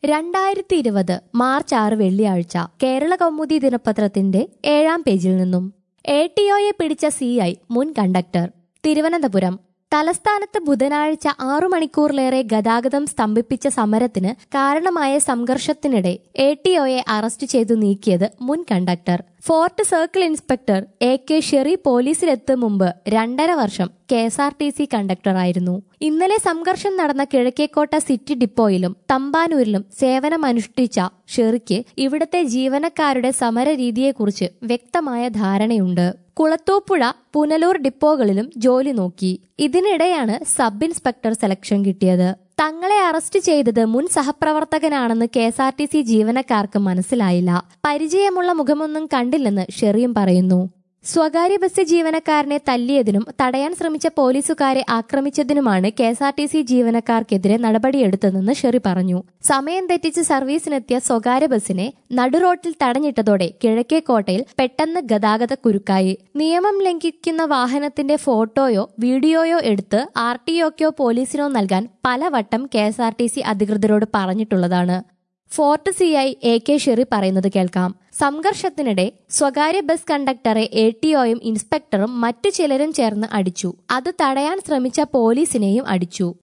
രണ്ടായിരത്തി ഇരുപത് മാർച്ച് ആറ് വെള്ളിയാഴ്ച കേരള കൗമുദി ദിനപത്രത്തിന്റെ ഏഴാം പേജിൽ നിന്നും എ ടി ഒയെ പിടിച്ച സി ഐ മുൻ കണ്ടക്ടർ തിരുവനന്തപുരം തലസ്ഥാനത്ത് ബുധനാഴ്ച ആറു മണിക്കൂറിലേറെ ഗതാഗതം സ്തംഭിപ്പിച്ച സമരത്തിന് കാരണമായ സംഘർഷത്തിനിടെ എ ടി ഒയെ അറസ്റ്റ് ചെയ്തു നീക്കിയത് മുൻ conductor fort circle inspector A K Sheri പോലീസിലെത്തും മുമ്പ് രണ്ടര വർഷം K S R T C കണ്ടക്ടറായിരുന്നു ഇന്നലെ സംഘർഷം നടന്ന കിഴക്കേക്കോട്ട സിറ്റി ഡിപ്പോയിലും തമ്പാനൂരിലും സേവനമനുഷ്ഠിച്ച ഷെറിക്ക് ഇവിടത്തെ ജീവനക്കാരുടെ സമര രീതിയെക്കുറിച്ച് വ്യക്തമായ ധാരണയുണ്ട് കുളത്തൂപ്പുഴ പുനലൂർ ഡിപ്പോകളിലും ജോലി നോക്കി ഇതിനിടെയാണ് സബ് ഇൻസ്പെക്ടർ സെലക്ഷൻ കിട്ടിയത് തങ്ങളെ അറസ്റ്റ് ചെയ്തത് മുൻ സഹപ്രവർത്തകനാണെന്ന് K S R T C ജീവനക്കാർക്ക് മനസ്സിലായില്ല പരിചയമുള്ള മുഖമൊന്നും കണ്ടില്ലെന്ന് ഷെറിയും പറയുന്നു സ്വകാര്യ ബസ് ജീവനക്കാരനെ തല്ലിയതിനും തടയാൻ ശ്രമിച്ച പോലീസുകാരെ ആക്രമിച്ചതിനുമാണ് K S R T C ജീവനക്കാർക്കെതിരെ നടപടിയെടുത്തതെന്ന് ഷെറി പറഞ്ഞു സമയം തെറ്റിച്ച് സർവീസിനെത്തിയ സ്വകാര്യ ബസിനെ നടുറോട്ടിൽ തടഞ്ഞിട്ടതോടെ കിഴക്കേക്കോട്ടയിൽ പെട്ടെന്ന് ഗതാഗത കുരുക്കായി നിയമം ലംഘിക്കുന്ന വാഹനത്തിന്റെ ഫോട്ടോയോ വീഡിയോയോ എടുത്ത് ആർ ടി ഒക്കോ പോലീസിനോ നൽകാൻ പലവട്ടം K S R T C അധികൃതരോട് പറഞ്ഞിട്ടുള്ളതാണ് fort C I A K Sheri പറയുന്നത് കേൾക്കാം സംഘർഷത്തിനിടെ സ്വകാര്യ ബസ് കണ്ടക്ടറെ എ ടി ഒയും ഇൻസ്പെക്ടറും മറ്റു ചിലരും ചേർന്ന് അടിച്ചു അത് തടയാൻ ശ്രമിച്ച പോലീസിനെയും അടിച്ചു